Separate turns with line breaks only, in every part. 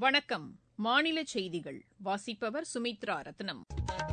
வணக்கம் மாநில செய்திகள் வாசிப்பவர் சுமித்ரா ரத்னம்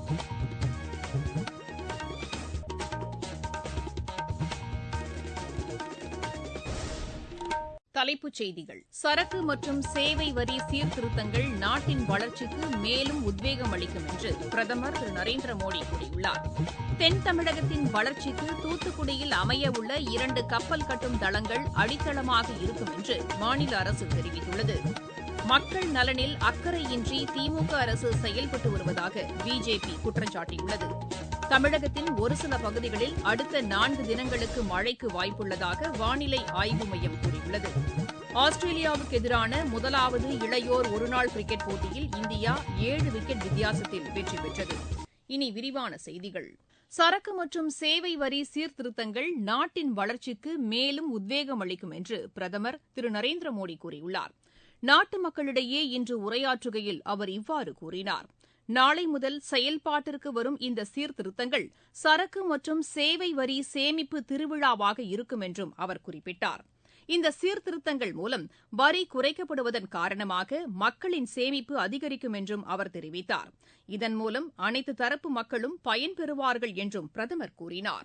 தலைப்புச் செய்திகள் சரக்கு மற்றும் சேவை வரி சீர்திருத்தங்கள் நாட்டின் வளர்ச்சிக்கு மேலும் உத்வேகம் அளிக்கும் என்று பிரதமர் திரு நரேந்திர மோடி கூறியுள்ளார் தென் தமிழகத்தின் வளர்ச்சிக்கு தூத்துக்குடியில் அமையவுள்ள இரண்டு கப்பல் கட்டும் தளங்கள் அடித்தளமாக இருக்கும் என்று மாநில அரசு தெரிவித்துள்ளது மக்கள் நலனில் அக்கறையின்றி திமுக அரசு செயல்பட்டு வருவதாக பிஜேபி குற்றம் சாட்டியுள்ளது தமிழகத்தின் ஒரு சில பகுதிகளில் அடுத்த நான்கு தினங்களுக்கு மழைக்கு வாய்ப்புள்ளதாக வானிலை ஆய்வு மையம் கூறியுள்ளது ஆஸ்திரேலியாவுக்கு எதிரான முதலாவது இளையோர் ஒருநாள் கிரிக்கெட் போட்டியில் இந்தியா ஏழு விக்கெட் வித்தியாசத்தில் வெற்றி பெற்றது இனி விரிவான செய்திகள் சரக்கு மற்றும் சேவை வரி சீர்திருத்தங்கள் நாட்டின் வளர்ச்சிக்கு மேலும் உத்வேகம் அளிக்கும் என்று பிரதமர் திரு நரேந்திர மோடி கூறியுள்ளார் நாட்டு மக்களிடையே இன்று உரையாற்றுகையில் அவர் இவ்வாறு கூறினார் நாளை முதல் செயல்பாட்டிற்கு வரும் இந்த சீர்திருத்தங்கள் சரக்கு மற்றும் சேவை வரி சேமிப்பு திருவிழாவாக இருக்கும் என்றும் அவர் குறிப்பிட்டார் இந்த சீர்திருத்தங்கள் மூலம் வரி குறைக்கப்படுவதன் காரணமாக மக்களின் சேமிப்பு அதிகரிக்கும் என்றும் அவர் தெரிவித்தார் இதன் மூலம் அனைத்து தரப்பு மக்களும் பயன்பெறுவார்கள் என்றும் பிரதமர் கூறினார்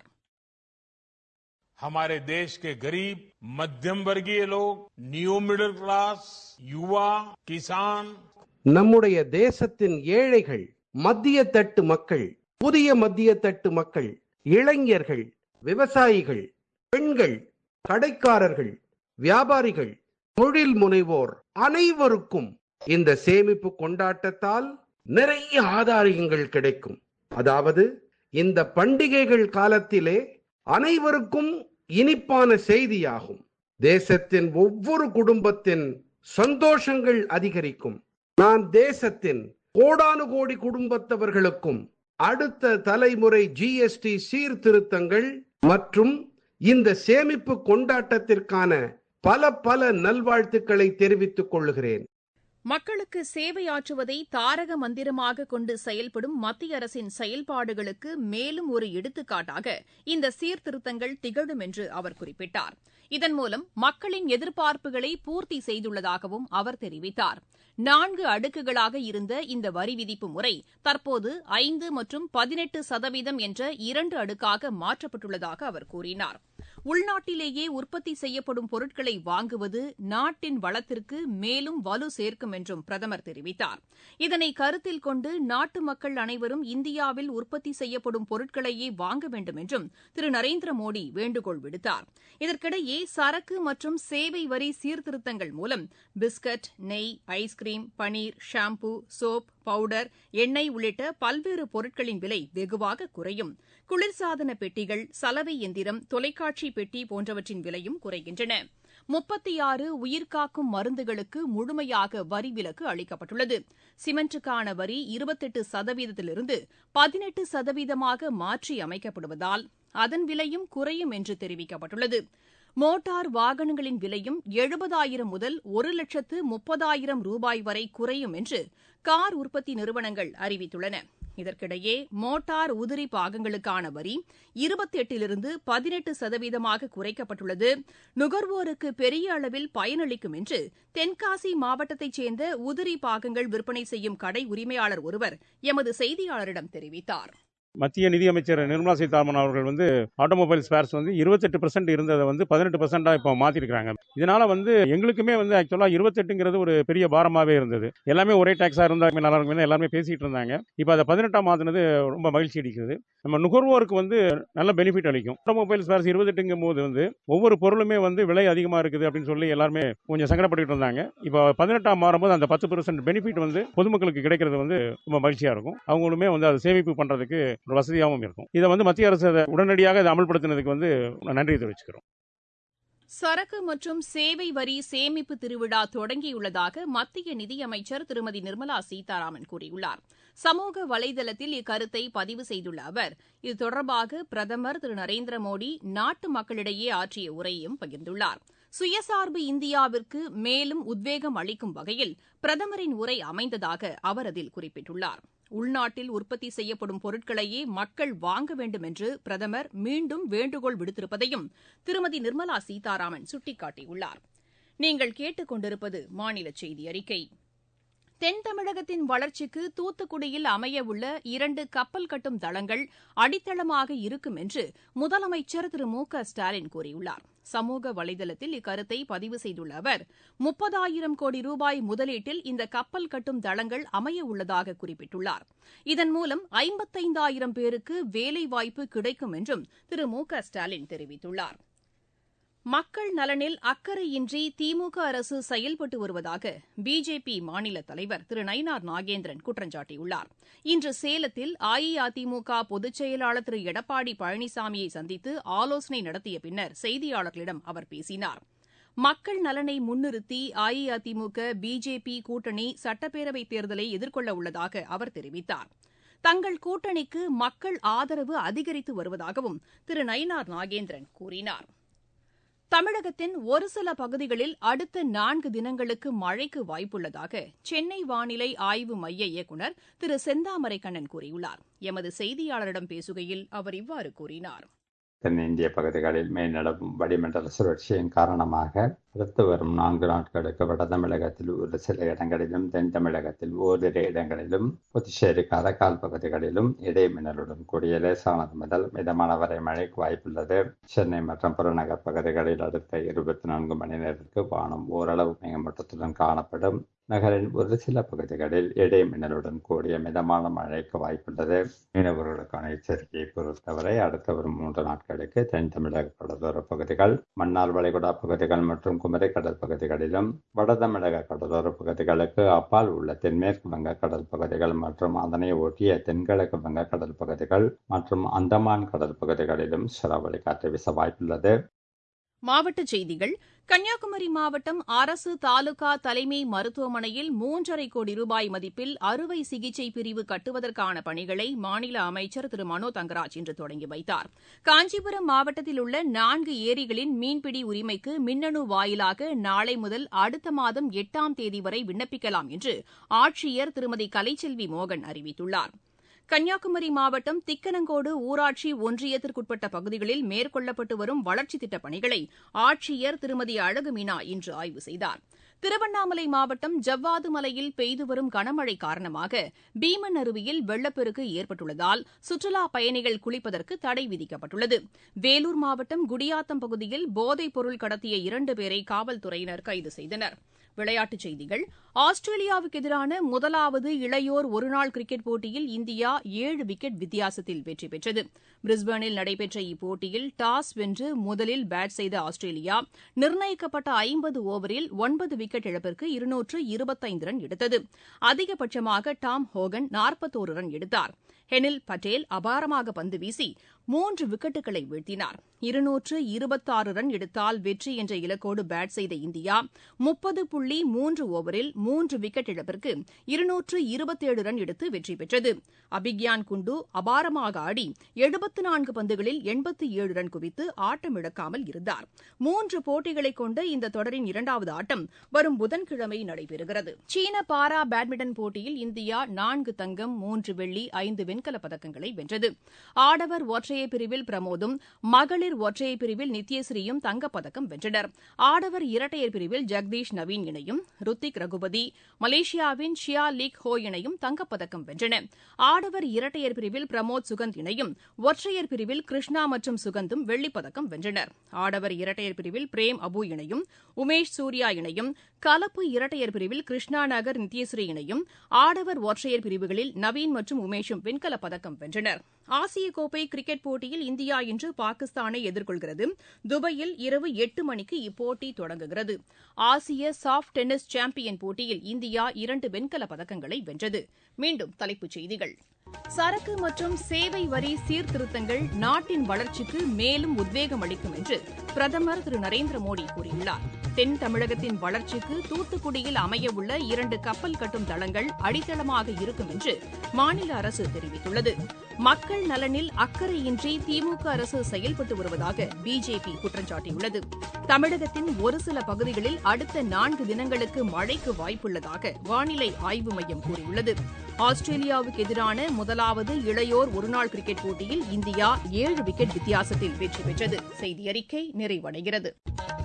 हमारे देश के गरीब मध्यम वर्गीय लोग न्यू मिडिल क्लास युवा किसान
நம்முடைய தேசத்தின் ஏழைகள் மத்திய தட்டு மக்கள் புதிய மத்திய தட்டு மக்கள் இளைஞர்கள் விவசாயிகள் பெண்கள் கடைக்காரர்கள் வியாபாரிகள் தொழில் முனைவோர் அனைவருக்கும் இந்த சேமிப்பு கொண்டாட்டத்தால் நிறைய ஆதாரியங்கள் கிடைக்கும் அதாவது இந்த பண்டிகைகள் காலத்திலே அனைவருக்கும் இனிப்பான செய்தியாகும் தேசத்தின் ஒவ்வொரு குடும்பத்தின் சந்தோஷங்கள் அதிகரிக்கும் நான் தேசத்தின் கோடானு கோடி குடும்பத்தவர்களுக்கும் அடுத்த தலைமுறை ஜிஎஸ்டி சீர்திருத்தங்கள் மற்றும் இந்த சேமிப்பு கொண்டாட்டத்திற்கான பல பல நல்வாழ்த்துக்களை தெரிவித்துக் கொள்கிறேன்
மக்களுக்கு சேவையாற்றுவதை தாரக மந்திரமாக கொண்டு செயல்படும் மத்திய அரசின் செயல்பாடுகளுக்கு மேலும் ஒரு எடுத்துக்காட்டாக இந்த சீர்திருத்தங்கள் திகழும் என்று அவர் குறிப்பிட்டார் இதன் மூலம் மக்களின் எதிர்பார்ப்புகளை பூர்த்தி செய்துள்ளதாகவும் அவர் தெரிவித்தார் நான்கு அடுக்குகளாக இருந்த இந்த வரி விதிப்பு முறை தற்போது ஐந்து மற்றும் பதினெட்டு சதவீதம் என்ற இரண்டு அடுக்காக மாற்றப்பட்டுள்ளதாக அவர் கூறினார் உள்நாட்டிலேயே உற்பத்தி செய்யப்படும் பொருட்களை வாங்குவது நாட்டின் வளத்திற்கு மேலும் வலு சேர்க்கும் என்றும் பிரதமர் தெரிவித்தார் இதனை கருத்தில் கொண்டு நாட்டு மக்கள் அனைவரும் இந்தியாவில் உற்பத்தி செய்யப்படும் பொருட்களையே வாங்க வேண்டும் என்றும் திரு நரேந்திர மோடி வேண்டுகோள் விடுத்தார் இதற்கிடையே சரக்கு மற்றும் சேவை வரி சீர்திருத்தங்கள் மூலம் பிஸ்கட் நெய் ice cream paneer shampoo soap powder எண்ணெய் உள்ளிட்ட பல்வேறு பொருட்களின் விலை வெகுவாக குறையும் குளிர்சாதன பெட்டிகள் சலவை எந்திரம் தொலைக்காட்சி பெட்டி போன்றவற்றின் விலையும் குறைகின்றன முப்பத்தி ஆறு உயிர்காக்கும் மருந்துகளுக்கு முழுமையாக வரி விலக்கு அளிக்கப்பட்டுள்ளது சிமெண்ட்டுக்கான வரி இருபத்தெட்டு சதவீதத்திலிருந்து பதினெட்டு சதவீதமாக மாற்றி அமைக்கப்படுவதால் அதன் விலையும் குறையும் என்று தெரிவிக்கப்பட்டுள்ளது மோட்டார் வாகனங்களின் விலையும் எழுபதாயிரம் முதல் ஒரு லட்சத்து முப்பதாயிரம் ரூபாய் வரை குறையும் என்று கார் உற்பத்தி நிறுவனங்கள் அறிவித்துள்ளன இதற்கிடையே மோட்டார் உதிரி பாகங்களுக்கான வரி இருபத்தி எட்டிலிருந்து பதினெட்டு சதவீதமாக குறைக்கப்பட்டுள்ளது நுகர்வோருக்கு பெரிய அளவில் பயனளிக்கும் என்று தென்காசி மாவட்டத்தைச் சேர்ந்த உதிரி பாகங்கள் விற்பனை செய்யும் கடை உரிமையாளர் ஒருவர் எமது செய்தியாளரிடம் தெரிவித்தார்
மத்திய நிதியமைச்சர் நிர்மலா சீதாராமன் அவர்கள் வந்து ஆட்டோமொபைல் ஸ்பேர்ஸ் வந்து இருபத்தெட்டு பர்சன்ட் இருந்ததை வந்து பதினெட்டு பர்சன்டா இப்போ மாத்திருக்காங்க இதனால வந்து எங்களுக்குமே வந்து ஆக்சுவலா இருபத்தெட்டுங்கிறது ஒரு பெரிய பாரமாவே இருந்தது எல்லாமே ஒரே டாக்ஸா இருந்தாலுமே நல்லா இருக்குமே எல்லாருமே பேசிட்டு இருந்தாங்க இப்போ அதை பதினெட்டாம் மாத்தினது ரொம்ப மகிழ்ச்சி அளிக்கிறது நம்ம நுகர்வோருக்கு வந்து நல்ல பெனிஃபிட் அளிக்கும் ஆட்டோமொபைல் ஸ்பேர்ஸ் இருபத்தெட்டுங்கும் போது வந்து ஒவ்வொரு பொருளுமே வந்து விலை அதிகமாக இருக்குது அப்படின்னு சொல்லி எல்லாருமே கொஞ்சம் சங்கடப்பட்டு இருந்தாங்க இப்போ பதினெட்டாம் மாறும்போது அந்த பத்து பர்சன்ட் பெனிஃபிட் வந்து பொதுமக்களுக்கு கிடைக்கிறது வந்து ரொம்ப மகிழ்ச்சியா இருக்கும் அவங்களுமே வந்து அதை சேமிப்பு பண்றதுக்கு ஒரு வசதியாகவும் இருக்கும் இதை வந்து மத்திய அரசு அதை உடனடியாக இதை அமல்படுத்தினதுக்கு வந்து நன்றி தெரிவிச்சுக்கிறோம்
சரக்கு மற்றும் சேவை வரி சேமிப்பு திருவிழா தொடங்கியுள்ளதாக மத்திய நிதியமைச்சர் திருமதி நிர்மலா சீதாராமன் கூறியுள்ளார் சமூக வலைதளத்தில் இக்கருத்தை பதிவு செய்துள்ள அவர் இது தொடர்பாக பிரதமர் திரு நரேந்திர மோடி நாட்டு மக்களிடையே ஆற்றிய உரையையும் பகிர்ந்துள்ளார் சுயசார்பு இந்தியாவிற்கு மேலும் உத்வேகம் அளிக்கும் வகையில் பிரதமரின் உரை அமைந்ததாக அவர் அதில் குறிப்பிட்டுள்ளார் உள்நாட்டில் உற்பத்தி செய்யப்படும் பொருட்களையே மக்கள் வாங்க வேண்டும் என்று பிரதமர் மீண்டும் வேண்டுகோள் விடுத்திருப்பதையும் திருமதி நிர்மலா சீதாராமன் சுட்டிக்காட்டியுள்ளார் நீங்கள் கேட்டுக் கொண்டிருப்பது மாநில செய்தி அறிக்கை தென் தமிழகத்தின் வளர்ச்சிக்கு தூத்துக்குடியில் அமையவுள்ள இரண்டு கப்பல் கட்டும் தளங்கள் அடித்தளமாக இருக்கும் என்று முதலமைச்சர் திரு மு க ஸ்டாலின் கூறியுள்ளார் சமூக வலைதளத்தில் இக்கருத்தை பதிவு செய்துள்ள அவர் முப்பதாயிரம் கோடி ரூபாய் முதலீட்டில் இந்த கப்பல் கட்டும் தளங்கள் அமைய உள்ளதாக குறிப்பிட்டுள்ளார் இதன் மூலம் ஐம்பத்தைந்தாயிரம் பேருக்கு வேலைவாய்ப்பு கிடைக்கும் என்றும் திரு மு க ஸ்டாலின் தெரிவித்துள்ளார் மக்கள் நலனில் அக்கறையின்றி திமுக அரசு செயல்பட்டு வருவதாக பிஜேபி மாநில தலைவர் திரு நயினார் நாகேந்திரன் குற்றம் சாட்டியுள்ளார் இன்று சேலத்தில் அஇஅதிமுக பொதுச் செயலாளர் திரு எடப்பாடி பழனிசாமியை சந்தித்து ஆலோசனை நடத்திய பின்னர் செய்தியாளர்களிடம் அவர் பேசினார் மக்கள் நலனை முன்னிறுத்தி அஇஅதிமுக பிஜேபி கூட்டணி சட்டப்பேரவைத் தேர்தலை எதிர்கொள்ள உள்ளதாக அவர் தெரிவித்தார் தங்கள் கூட்டணிக்கு மக்கள் ஆதரவு அதிகரித்து வருவதாகவும் திரு நயினார் நாகேந்திரன் கூறினார் தமிழகத்தின் ஒரு சில பகுதிகளில் அடுத்த நான்கு தினங்களுக்கு மழைக்கு வாய்ப்புள்ளதாக சென்னை வானிலை ஆய்வு மைய இயக்குநர் திரு செந்தாமரை கண்ணன் கூறியுள்ளார் எமது செய்தியாளரிடம் பேசுகையில் அவர் இவ்வாறு கூறினார்
தென்னிந்திய பகுதிகளில் மேல்நிலவும் வளிமண்டல சுழற்சியின் காரணமாக அடுத்து வரும் நான்கு நாட்களுக்கு வட தமிழகத்தில் ஒரு சில இடங்களிலும் தென் தமிழகத்தில் ஓரிரு இடங்களிலும் புதுச்சேரி காரைக்கால் பகுதிகளிலும் இடைமின்னலுடன் கூடிய லேசானது முதல் மிதமான வரை மழைக்கு வாய்ப்புள்ளது சென்னை மற்றும் புறநகர் பகுதிகளில் அடுத்த இருபத்தி நான்கு மணி நேரத்திற்கு வானம் ஓரளவு மேகமூட்டத்துடன் காணப்படும் நகரின் ஒரு சில பகுதிகளில் இடைமின்னலுடன் கூடிய மிதமான மழைக்கு வாய்ப்புள்ளது மீனவர்களுக்கான எச்சரிக்கையை பொறுத்தவரை அடுத்த வரும் மூன்று நாட்களுக்கு தென் தமிழக கடலோர பகுதிகள் மன்னார் வளைகுடா பகுதிகள் மற்றும் குமரி கடல் பகுதிகளிலும் வட தமிழக கடலோர பகுதிகளுக்கு அப்பால் உள்ள தென்மேற்கு வங்க கடல் பகுதிகள் மற்றும் அதனை ஒட்டிய தென்கிழக்கு வங்க கடல் பகுதிகள் மற்றும் அந்தமான் கடல் பகுதிகளிலும் சூறாவளி காற்று வீச வாய்ப்புள்ளது
மாவட்டச் செய்திகள் கன்னியாகுமரி மாவட்டம் அரசு தாலுகா தலைமை மருத்துவமனையில் மூன்றரை கோடி ரூபாய் மதிப்பில் அறுவை சிகிச்சை பிரிவு கட்டுவதற்கான பணிகளை மாநில அமைச்சர் திரு மனோ தங்கராஜ் இன்று தொடங்கி வைத்தார் காஞ்சிபுரம் மாவட்டத்தில் உள்ள நான்கு ஏரிகளின் மீன்பிடி உரிமைக்கு மின்னணு வாயிலாக நாளை முதல் அடுத்த மாதம் எட்டாம் தேதி வரை விண்ணப்பிக்கலாம் என்று ஆட்சியர் திருமதி கலைச்செல்வி மோகன் அறிவித்துள்ளாா் கன்னியாகுமரி மாவட்டம் திக்கனங்கோடு ஊராட்சி ஒன்றியத்திற்குட்பட்ட பகுதிகளில் மேற்கொள்ளப்பட்டு வரும் வளர்ச்சித் திட்டப் பணிகளை ஆட்சியர் திருமதி அழகு மீனா இன்று ஆய்வு செய்தார் திருவண்ணாமலை மாவட்டம் ஜவ்வாது மலையில் பெய்து வரும் கனமழை காரணமாக பீமன் அருவியில் வெள்ளப்பெருக்கு ஏற்பட்டுள்ளதால் சுற்றுலாப் பயணிகள் குளிப்பதற்கு தடை விதிக்கப்பட்டுள்ளது வேலூர் மாவட்டம் குடியாத்தம் பகுதியில் போதைப் பொருள் கடத்திய இரண்டு பேரை காவல்துறையினர் கைது செய்தனர் விளையாட்டுச் செய்திகள் ஆஸ்திரேலியாவுக்கு எதிரான முதலாவது இளையோர் ஒருநாள் கிரிக்கெட் போட்டியில் இந்தியா ஏழு விக்கெட் வித்தியாசத்தில் வெற்றி பெற்றது பிரிஸ்பேனில் நடைபெற்ற இப்போட்டியில் டாஸ் வென்று முதலில் பேட் செய்த ஆஸ்திரேலியா நிர்ணயிக்கப்பட்ட ஐம்பது ஓவரில் ஒன்பது விக்கெட் இழப்பிற்கு இருநூற்று இருபத்தைந்து ரன் எடுத்தது அதிகபட்சமாக டாம் ஹோகன் நாற்பத்தோரு ரன் எடுத்தார் ஹெனில் பட்டேல் அபாரமாக பந்து வீசி மூன்று விக்கெட்டுகளை வீழ்த்தினார் இருநூற்று இருபத்தாறு ரன் எடுத்தால் வெற்றி என்ற இலக்கோடு பேட் செய்த இந்தியா முப்பது புள்ளி மூன்று ஓவரில் மூன்று விக்கெட் இழப்பிற்கு இருநூற்று இருபத்தேழு ரன் எடுத்து வெற்றி பெற்றது அபிக்யான் குண்டு அபாரமாக ஆடி எழுபத்து நான்கு பந்துகளில் எண்பத்தி ஏழு ரன் குவித்து ஆட்டமிழக்காமல் இருந்தார் மூன்று போட்டிகளை கொண்ட இந்த தொடரின் இரண்டாவது ஆட்டம் வரும் புதன்கிழமை நடைபெறுகிறது சீன பாரா பேட்மிண்டன் போட்டியில் இந்தியா நான்கு தங்கம் மூன்று வெள்ளி ஐந்து வெண்கலப் பதக்கங்களை வென்றது ஆடவர் ஒற்றையர் பிரிவில் பிரமோதும் மகளிர் ஒற்றையர் பிரிவில் நித்யஸ்ரீயும் தங்கப்பதக்கம் வென்றனர் ஆடவர் இரட்டையர் பிரிவில் ஜெகதீஷ் நவீன் இணையும் ருத்திக் ரகுபதி மலேசியாவின் ஷியா லீக் ஹோ இணையும் தங்கப்பதக்கம் வென்றன ஆடவர் இரட்டையர் பிரிவில் பிரமோத் சுகந்த் இணையும் ஒற்றையர் பிரிவில் கிருஷ்ணா மற்றும் சுகந்தும் வெள்ளிப்பதக்கம் வென்றனர் ஆடவர் இரட்டையர் பிரிவில் பிரேம் அபு இணையும் உமேஷ் சூர்யா இணையும் கலப்பு இரட்டையர் பிரிவில் கிருஷ்ணா நகர் நித்யஸ்ரீ இணையும் ஆடவர் ஒற்றையர் பிரிவுகளில் நவீன் மற்றும் உமேஷும் வெண்கலப் பதக்கம் வென்றனர் ஆசிய கோப்பை கிரிக்கெட் போட்டியில் இந்தியா இன்று பாகிஸ்தானை எதிர்கொள்கிறது துபாயில் இரவு எட்டு மணிக்கு இப்போட்டி தொடங்குகிறது ஆசிய சாப்ட் டென்னிஸ் சாம்பியன் போட்டியில் இந்தியா இரண்டு வெண்கலப் பதக்கங்களை வென்றது மீண்டும் தலைப்புச் செய்திகள் சரக்கு மற்றும் சேவை வரி சீர்திருத்தங்கள் நாட்டின் வளர்ச்சிக்கு மேலும் உத்வேகம் அளிக்கும் என்று பிரதமர் திரு நரேந்திர மோடி கூறியுள்ளார் தென் தமிழகத்தின் வளர்ச்சிக்கு தூத்துக்குடியில் அமையவுள்ள இரண்டு கப்பல் கட்டும் தளங்கள் அடித்தளமாக இருக்கும் என்று மாநில அரசு தெரிவித்துள்ளது மக்கள் நலனில் அக்கறையின்றி திமுக அரசு செயல்பட்டு வருவதாக பிஜேபி குற்றம் சாட்டியுள்ளது தமிழகத்தின் ஒரு சில பகுதிகளில் அடுத்த நான்கு தினங்களுக்கு மழைக்கு வாய்ப்புள்ளதாக வானிலை ஆய்வு மையம் கூறியுள்ளது ஆஸ்திரேலியாவுக்கு எதிரான முதலாவது இளையோர் ஒருநாள் கிரிக்கெட் போட்டியில் இந்தியா ஏழு விக்கெட் வித்தியாசத்தில் வெற்றி பெற்றது செய்தி அறிக்கை நிறைவடைகிறது